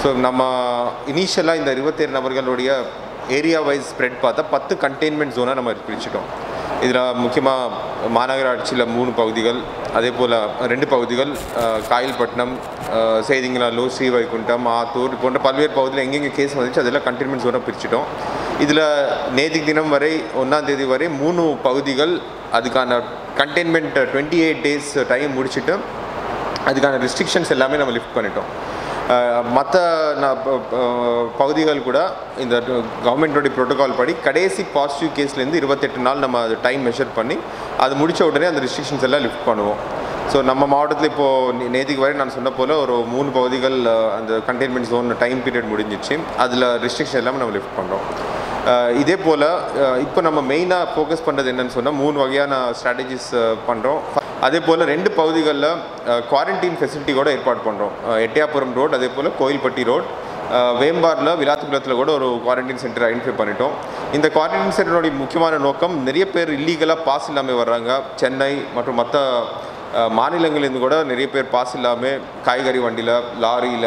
நம்ம இனிஷியலாக இந்த இருபத்தேழு நபர்களுடைய ஏரியா வைஸ் ஸ்ப்ரெட் பார்த்தா பத்து கண்டெய்ன்மெண்ட் ஜோனாக நம்ம பிரிச்சிட்டோம் இதில் முக்கியமாக மாநகராட்சியில் மூணு பகுதிகள் அதே போல் ரெண்டு பகுதிகள் அஹ், காயல்பட்டினம் அஹ், செய்திங்களாலு ஸ்ரீவைகுண்டம் ஆத்தூர் போன்ற பல்வேறு பகுதியில் எங்கெங்கே கேஸ் வந்துச்சு அதெல்லாம் கண்டெய்ன்மெண்ட் ஜோனாக பிரிச்சிட்டோம் இதில் நேற்று தினம் வரை ஒன்றாம் தேதி வரை மூணு பகுதிகள் அதுக்கான containment twenty eight days time முடிச்சுட்டு அதுக்கான ரெஸ்ட்ரிக்ஷன்ஸ் எல்லாமே நம்ம லிஃப்ட் பண்ணிட்டோம் மற்ற பகுதிகள் கூட இந்த கவர்மெண்ட்டோடைய ப்ரோட்டோகால் படி கடைசி பாசிட்டிவ் கேஸ்லேருந்து இருபத்தெட்டு நாள் நம்ம அது டைம் மெஷர் பண்ணி அது முடிச்ச உடனே அந்த ரெஸ்ட்ரிக்ஷன்ஸ் எல்லாம் லிஃப்ட் பண்ணுவோம் ஸோ நம்ம மாவட்டத்தில் இப்போது நேற்றுக்கு வரை நான் சொன்ன போல் ஒரு மூணு பகுதிகள் அஹ், அந்த கண்டெய்ன்மெண்ட் ஜோன் டைம் பீரியட் முடிஞ்சிச்சு அதில் ரெஸ்ட்ரிக்ஷன் எல்லாமே நம்ம லிஃப்ட் பண்ணுறோம் இதே போல் இப்போ நம்ம மெயினாக ஃபோக்கஸ் பண்ணுறது என்னன்னு சொன்னால் மூணு வகையான ஸ்ட்ராட்டஜிஸ் பண்ணுறோம் அதே போல் ரெண்டு பகுதிகளில் குவாரண்டைன் ஃபெசிலிட்டி கூட ஏற்பாடு பண்ணுறோம் எட்டயாபுரம் ரோட் அதே போல் கோயில்பட்டி ரோட் வேம்பாரில் விளாத்துக்குளத்தில் கூட ஒரு குவாரண்டைன் சென்டர் ஐடென்டிஃபை பண்ணிட்டோம் இந்த குவாரண்டைன் சென்டருடைய முக்கியமான நோக்கம் நிறைய பேர் இல்லீகலாக பாஸ் இல்லாமல் வர்றாங்க சென்னை மற்றும் மற்ற அஹ், மாநிலங்களிலிருந்து கூட நிறைய பேர் பாஸ் இல்லாமல் காய்கறி வண்டியில் லாரியில்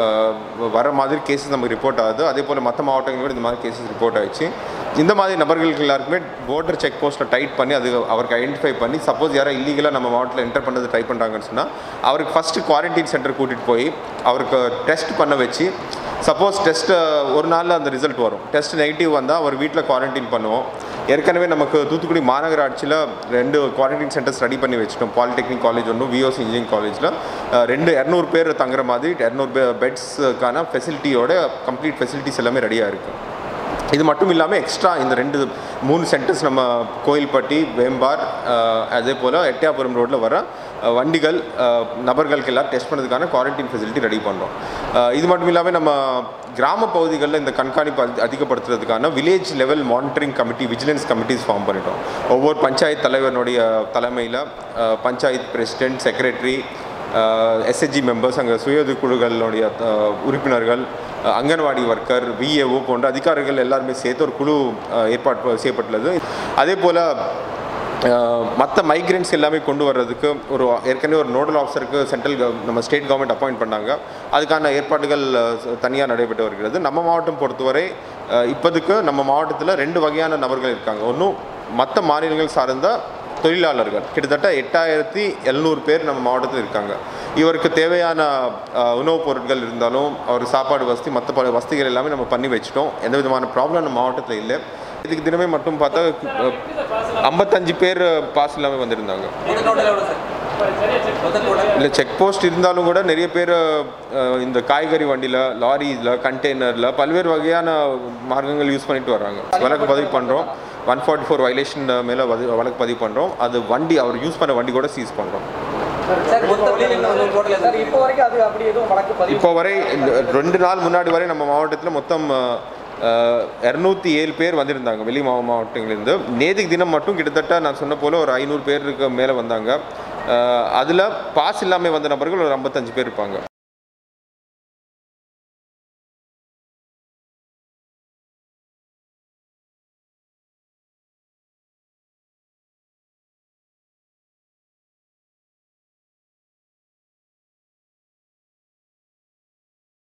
வர மாதிரி கேசஸ் நமக்கு ரிப்போர்ட் ஆகுது அதே போல் மற்ற மாவட்டங்களில் கூட இந்த மாதிரி கேசஸ் ரிப்போர்ட் ஆயிடுச்சு இந்த மாதிரி நபர்களுக்கு எல்லாருக்குமே border செக் போஸ்ட்டில் டைட் பண்ணி அது அவருக்கு ஐடென்டிஃபை பண்ணி சப்போஸ் யாராவது இல்லீகலாக நம்ம மாவட்டத்தில் என்டர் பண்ணது ட்ரை பண்ணுறாங்கன்னு சொன்னால் அவருக்கு ஃபஸ்ட்டு குவாரண்டைன் சென்டர் கூட்டிகிட்டு போய் அவருக்கு டெஸ்ட் பண்ண வச்சு சப்போஸ் டெஸ்ட்டு ஒரு நாளில் அந்த ரிசல்ட் வரும் டெஸ்ட் நெகட்டிவ் வந்தால் அவர் வீட்டில் குவாரண்டைன் பண்ணுவோம் ஏற்கனவே நமக்கு தூத்துக்குடி மாநகராட்சியில் ரெண்டு குவாரண்டைன் சென்டர்ஸ் ரெடி பண்ணி வச்சுட்டோம் பாலிடெக்னிக் காலேஜ் ஒன்று விஓசி இன்ஜினியரிங் காலேஜில் ரெண்டு இரநூறு பேர் தங்குற மாதிரி இரநூறு பெட்ஸுக்கான ஃபெசிலிட்டியோட கம்ப்ளீட் ஃபெசிலிட்டிஸ் எல்லாமே ரெடியாக இருக்குது இது மட்டும் இல்லாமல் எக்ஸ்ட்ரா இந்த ரெண்டு மூணு சென்டர்ஸ் நம்ம கோயில்பட்டி வேம்பார் அஹ், அதே போல் எட்டயாபுரம் ரோட்டில் வர அஹ், வண்டிகள் அஹ், நபர்களுக்கு எல்லாம் டெஸ்ட் பண்ணுறதுக்கான குவாரண்டைன் ஃபெசிலிட்டி ரெடி பண்ணுறோம் அஹ், இது மட்டும் இல்லாமல் நம்ம கிராம பகுதிகளில் இந்த கண்காணிப்பு அதி- அதிகப்படுத்துறதுக்கான village level monitoring committee vigilance committees form பண்ணிட்டோம் ஒவ்வொரு பஞ்சாயத்து தலைவனுடைய தலைமையில் panchayat president secretary SSG members அங்கே சுய குழுக்களுடைய அஹ், உறுப்பினர்கள் அஹ், அங்கன்வாடி ஒர்க்கர் விஏஓ போன்ற அதிகாரிகள் எல்லாருமே சேர்த்து ஒரு குழு அஹ், ஏற்பாடு செய்யப்பட்டுள்ளது அதே போல் மற்ற மைக்ரெண்ட்ஸ் எல்லாமே கொண்டு வர்றதுக்கு ஒரு ஏற்கனவே ஒரு நோடல் ஆஃபீஸருக்கு சென்ட்ரல் நம்ம ஸ்டேட் கவர்மெண்ட் அப்பாயிண்ட் பண்ணாங்க அதுக்கான ஏற்பாடுகள் தனியாக நடைபெற்று வருகிறது நம்ம மாவட்டம் பொறுத்தவரை அஹ், இப்போதைக்கு நம்ம மாவட்டத்தில் ரெண்டு வகையான நபர்கள் இருக்காங்க ஒன்றும் மற்ற மாநிலங்கள் சார்ந்த தொழிலாளர்கள் கிட்டத்தட்ட எட்டாயிரத்தி எழுநூறு பேர் நம்ம மாவட்டத்தில் இருக்காங்க இவருக்கு தேவையான அஹ், உணவுப் பொருட்கள் இருந்தாலும் அவர் சாப்பாடு வசதி மற்ற பல வசதிகள் எல்லாமே நம்ம பண்ணி வச்சிட்டோம் எந்த விதமான ப்ராப்ளம் நம்ம மாவட்டத்தில் இல்லை இதுக்கு தினமே மட்டும் பார்த்தா அஹ், ஐம்பத்தஞ்சு பேர் பாஸ் இல்லாமல் வந்திருந்தாங்க மொத்த டோட்டல் எவ்வளோ சார் மொத்த டோட்டல் இல்லை செக் போஸ்ட் இருந்தாலும் கூட நிறைய பேர் அஹ், இந்த காய்கறி வண்டியில் லாரியில் கண்டெய்னரில் பல்வேறு வகையான மார்க்கங்கள் யூஸ் பண்ணிட்டு வர்றாங்க வழக்கு பதிவு பண்ணுறோம் ஒன் ஃபார்ட்டி ஃபோர் வைலேஷன் மேலே வழக்கு பதிவு பண்ணுறோம் அது வண்டி அவர் யூஸ் பண்ண வண்டி கூட சீஸ் பண்ணுறோம் சார் மொத்த பில்லிங் டோட்டல் சார் இப்போ வரைக்கும் அது அப்படி எதுவும் வழக்கு பதிவு இப்போ வரை இந்த ரெண்டு நாள் முன்னாடி வரை நம்ம மாவட்டத்தில் மொத்தம் இரநூத்தி ஏழு பேர் வந்திருந்தாங்க வெளி மாவ மாவட்டங்கள்லேருந்து நேற்றுக்கு தினம் மட்டும் கிட்டத்தட்ட நான் சொன்ன போல் ஒரு ஐநூறு பேருக்கு மேலே வந்தாங்க அதில் பாஸ் இல்லாமல் வந்த நபர்கள் ஒரு ஐம்பத்தஞ்சு பேர் இருப்பாங்க